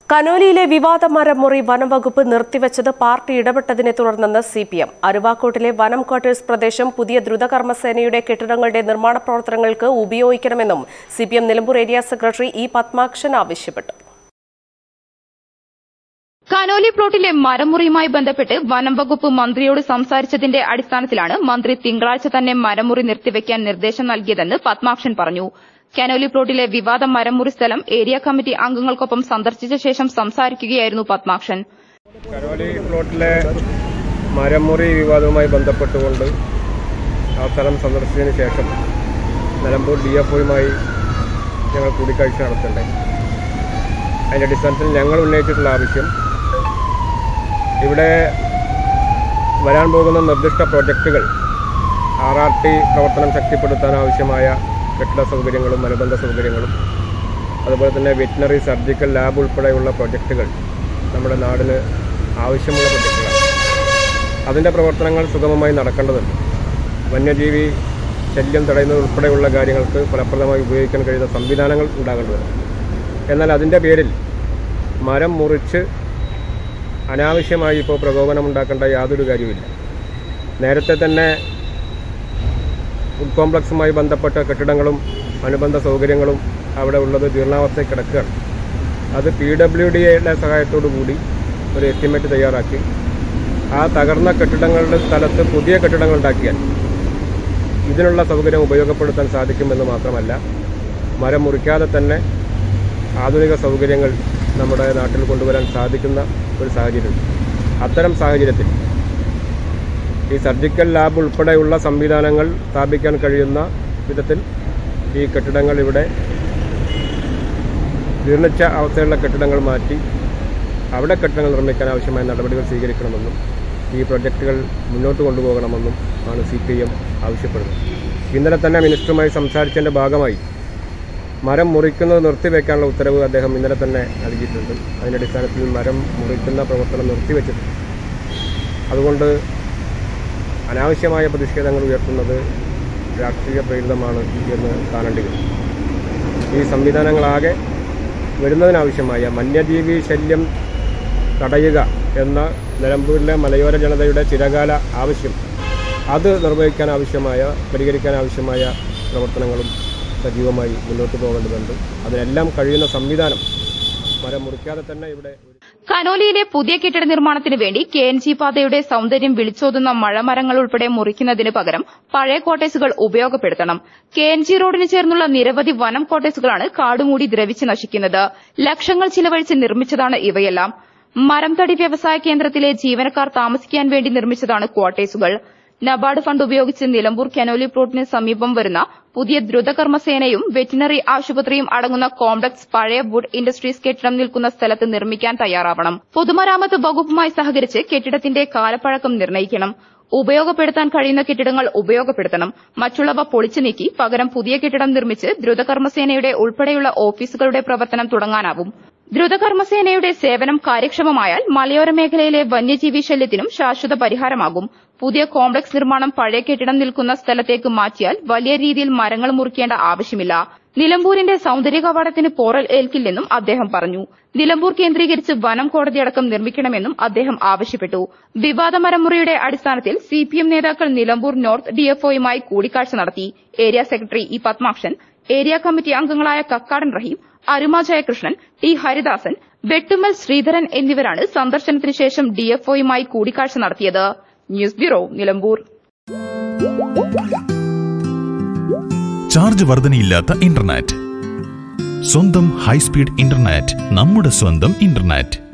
കനോലിയിലെ വിവാദ മരമുറി വനം വകുപ്പ് നിർത്തിവച്ചത് പാർട്ടി ഇടപെട്ടതിനെ തുടർന്നെന്ന് സി പി എം അരുവാക്കോട്ടിലെ വനം ക്വാർട്ടേഴ്സ് പ്രദേശം പുതിയ ദ്രുതകർമ്മസേനയുടെ കെട്ടിടങ്ങളുടെ നിർമ്മാണ പ്രവർത്തനങ്ങൾക്ക് ഉപയോഗിക്കണമെന്നും C P M Nilambur area secretary E Padmakshan ആവശ്യപ്പെട്ടു കനോലി പ്ലോട്ടിലെ മരമുറിയുമായി ബന്ധപ്പെട്ട് വനം വകുപ്പ് മന്ത്രിയോട് സംസാരിച്ചതിന്റെ അടിസ്ഥാനത്തിലാണ് മന്ത്രി തിങ്കളാഴ്ച തന്നെ മരമുറി നിർത്തിവെക്കാൻ നിർദ്ദേശം നൽകിയതെന്ന് പത്മാക്ഷൻ പറഞ്ഞു കനോലി പ്ലോട്ടിലെ വിവാദ മരമുറി സ്ഥലം ഏരിയ കമ്മിറ്റി അംഗങ്ങൾക്കൊപ്പം സന്ദർശിച്ച ശേഷം സംസാരിക്കുകയായിരുന്നു പത്മാക്ഷൻ കരോലി പ്ലോട്ടിലെ മരമുറി വിവാദവുമായി ബന്ധപ്പെട്ടുകൊണ്ട് ആ സ്ഥലം സന്ദർശിച്ചതിന് ശേഷം നിലമ്പൂർ ഡി എഫ് ഒയുമായി ഞങ്ങൾ കൂടിക്കാഴ്ച നടത്തുന്നുണ്ടായി അതിൻ്റെ അടിസ്ഥാനത്തിൽ ഞങ്ങൾ ഉന്നയിച്ചിട്ടുള്ള ആവശ്യം ഇവിടെ വരാൻ പോകുന്ന നിർദ്ദിഷ്ട പ്രൊജക്റ്റുകൾ ആർ ആർ ടി പ്രവർത്തനം ശക്തിപ്പെടുത്താൻ ആവശ്യമായ കെട്ടിട സൗകര്യങ്ങളും അനുബന്ധ സൗകര്യങ്ങളും അതുപോലെ തന്നെ വെറ്റിനറി സർജിക്കൽ ലാബ് ഉൾപ്പെടെയുള്ള പ്രൊജക്റ്റുകൾ നമ്മുടെ നാടിന് ആവശ്യമുള്ള പ്രൊജക്റ്റുകളാണ് അതിൻ്റെ പ്രവർത്തനങ്ങൾ സുഗമമായി നടക്കേണ്ടതുണ്ട് വന്യജീവി ശല്യം തടയുന്നത് ഉൾപ്പെടെയുള്ള കാര്യങ്ങൾക്ക് ഫലപ്രദമായി ഉപയോഗിക്കാൻ കഴിയുന്ന സംവിധാനങ്ങൾ ഉണ്ടാകേണ്ടതുണ്ട് എന്നാൽ അതിൻ്റെ പേരിൽ മരം മുറിച്ച് അനാവശ്യമായി ഇപ്പോൾ പ്രകോപനം ഉണ്ടാക്കേണ്ട യാതൊരു കാര്യവുമില്ല നേരത്തെ തന്നെ ഫുഡ് കോംപ്ലക്സുമായി ബന്ധപ്പെട്ട കെട്ടിടങ്ങളും അനുബന്ധ സൗകര്യങ്ങളും അവിടെ ഉള്ളത് ജീർണാവസ്ഥയിൽ കിടക്കുകയാണ് അത് പി ഡബ്ല്യു ഡിയുടെ സഹായത്തോടു കൂടി ഒരു എസ്റ്റിമേറ്റ് തയ്യാറാക്കി ആ തകർന്ന കെട്ടിടങ്ങളുടെ സ്ഥലത്ത് പുതിയ കെട്ടിടങ്ങൾ ഉണ്ടാക്കിയാൽ ഇതിനുള്ള സൗകര്യം ഉപയോഗപ്പെടുത്താൻ സാധിക്കുമെന്ന് മാത്രമല്ല മരം മുറിക്കാതെ തന്നെ ആധുനിക സൗകര്യങ്ങൾ നമ്മുടെ നാട്ടിൽ കൊണ്ടുവരാൻ സാധിക്കുന്ന ഒരു സാഹചര്യം അത്തരം സാഹചര്യത്തിൽ ഈ സർജിക്കൽ ലാബ് ഉൾപ്പെടെയുള്ള സംവിധാനങ്ങൾ സ്ഥാപിക്കാൻ കഴിയുന്ന വിധത്തിൽ ഈ കെട്ടിടങ്ങൾ ഇവിടെ ജീർണിച്ച അവസ്ഥയുള്ള കെട്ടിടങ്ങൾ മാറ്റി അവിടെ കെട്ടിടങ്ങൾ നിർമ്മിക്കാൻ ആവശ്യമായ നടപടികൾ സ്വീകരിക്കണമെന്നും ഈ പ്രൊജക്റ്റുകൾ മുന്നോട്ട് കൊണ്ടുപോകണമെന്നും ആണ് സി പി എം ആവശ്യപ്പെടുന്നത് ഇന്നലെ തന്നെ മിനിസ്റ്ററുമായി സംസാരിച്ചതിൻ്റെ ഭാഗമായി മരം മുറിക്കുന്നത് നിർത്തിവെക്കാനുള്ള ഉത്തരവ് അദ്ദേഹം ഇന്നലെ തന്നെ നൽകിയിട്ടുണ്ട് അതിൻ്റെ അടിസ്ഥാനത്തിൽ മരം മുറിക്കുന്ന പ്രവർത്തനം നിർത്തിവെച്ചിട്ടുണ്ട് അതുകൊണ്ട് അനാവശ്യമായ പ്രതിഷേധങ്ങൾ ഉയർത്തുന്നത് രാഷ്ട്രീയ പ്രേരിതമാണ് എന്ന് കാണേണ്ടി വരും ഈ സംവിധാനങ്ങളാകെ വരുന്നതിനാവശ്യമായ വന്യജീവി ശല്യം തടയുക എന്ന നിലമ്പൂരിലെ മലയോര ജനതയുടെ ചിരകാല ആവശ്യം അത് നിർവഹിക്കാൻ ആവശ്യമായ പരിഹരിക്കാൻ ആവശ്യമായ പ്രവർത്തനങ്ങളും സജീവമായി മുന്നോട്ട് പോകേണ്ടതുണ്ട് അതിനെല്ലാം കഴിയുന്ന സംവിധാനം മരം മുറിക്കാതെ തന്നെ ഇവിടെ ഒരു കനോലിയിലെ പുതിയ കെട്ടിട നിർമ്മാണത്തിന് വേണ്ടി കെ എൻ ജി പാതയുടെ സൌന്ദര്യം വിളിച്ചോതുന്ന മഴമരങ്ങൾ ഉൾപ്പെടെ മുറിക്കുന്നതിന് പകരം പഴയ കോട്ടേഴ്സുകൾ ഉപയോഗപ്പെടുത്തണം കെ എൻ ജി റോഡിന് ചേർന്നുള്ള നിരവധി വനം കോട്ടേഴ്സുകളാണ് കാടുമൂടി ദ്രവിച്ച് നശിക്കുന്നത് ലക്ഷങ്ങൾ ചിലവഴിച്ച് നിർമ്മിച്ചതാണ് ഇവയെല്ലാം മരം തടി വ്യവസായ കേന്ദ്രത്തിലെ ജീവനക്കാർ താമസിക്കാൻ വേണ്ടി നിർമ്മിച്ചതാണ് ക്വാർട്ടേഴ്സുകൾ നബാർഡ് ഫണ്ട് ഉപയോഗിച്ച് നിലമ്പൂർ കനോലി പ്ലോട്ടിന് സമീപം വരുന്ന പുതിയ ദ്രുതകർമ്മസേനയും വെറ്റിനറി ആശുപത്രിയും അടങ്ങുന്ന കോംപ്ലക്സ് പഴയ വുഡ് ഇൻഡസ്ട്രീസ് കെട്ടിടം നിൽക്കുന്ന സ്ഥലത്ത് നിർമ്മിക്കാൻ തയ്യാറാവണം പൊതുമരാമത്ത് വകുപ്പുമായി സഹകരിച്ച് കെട്ടിടത്തിന്റെ കാലപ്പഴക്കം നിർണ്ണയിക്കണം ഉപയോഗപ്പെടുത്താൻ കഴിയുന്ന കെട്ടിടങ്ങൾ ഉപയോഗപ്പെടുത്തണം മറ്റുള്ളവ പൊളിച്ചു നീക്കി പകരം പുതിയ കെട്ടിടം നിർമ്മിച്ച് ദ്രുതകർമ്മസേനയുടെ ഉൾപ്പെടെയുള്ള ഓഫീസുകളുടെ പ്രവർത്തനം തുടങ്ങാനാവും ദ്രുതകർമ്മസേനയുടെ സേവനം കാര്യക്ഷമമായാൽ മലയോര മേഖലയിലെ വന്യജീവി ശല്യത്തിനും ശാശ്വത പരിഹാരമാകും പുതിയ കോംപ്ലക്സ് നിർമ്മാണം പഴയ കെട്ടിടം നിൽക്കുന്ന സ്ഥലത്തേക്ക് മാറ്റിയാൽ വലിയ രീതിയിൽ മരങ്ങൾ മുറിക്കേണ്ട ആവശ്യമില്ല നിലമ്പൂരിന്റെ സൌന്ദര്യ കവാടത്തിന് പോറൽ ഏൽക്കില്ലെന്നും അദ്ദേഹം പറഞ്ഞു നിലമ്പൂർ കേന്ദ്രീകരിച്ച് വനം കോടതിയടക്കം നിർമ്മിക്കണമെന്നും അദ്ദേഹം ആവശ്യപ്പെട്ടു വിവാദ മരമുറിയുടെ അടിസ്ഥാനത്തിൽ സി പി എം നേതാക്കൾ നിലമ്പൂർ നോർത്ത് ഡിഎഫ്ഒയുമായി കൂടിക്കാഴ്ച നടത്തി area secretary E Padmakshan area committee അംഗങ്ങളായ കക്കാടൻ റഹീം അരുമ ജയകൃഷ്ണൻ ടി ഹരിദാസൻ വെട്ടുമൽ ശ്രീധരൻ എന്നിവരാണ് സന്ദർശനത്തിന് ശേഷം ഡിഎഫ്ഒയുമായി കൂടിക്കാഴ്ച നടത്തിയത് ന്യൂസ് ബ്യൂറോ നിലമ്പൂർ ചാർജ് വർധനയില്ലാത്ത ഇന്റർനെറ്റ് സ്വന്തം ഹൈസ്പീഡ് ഇന്റർനെറ്റ് നമ്മുടെ സ്വന്തം ഇന്റർനെറ്റ്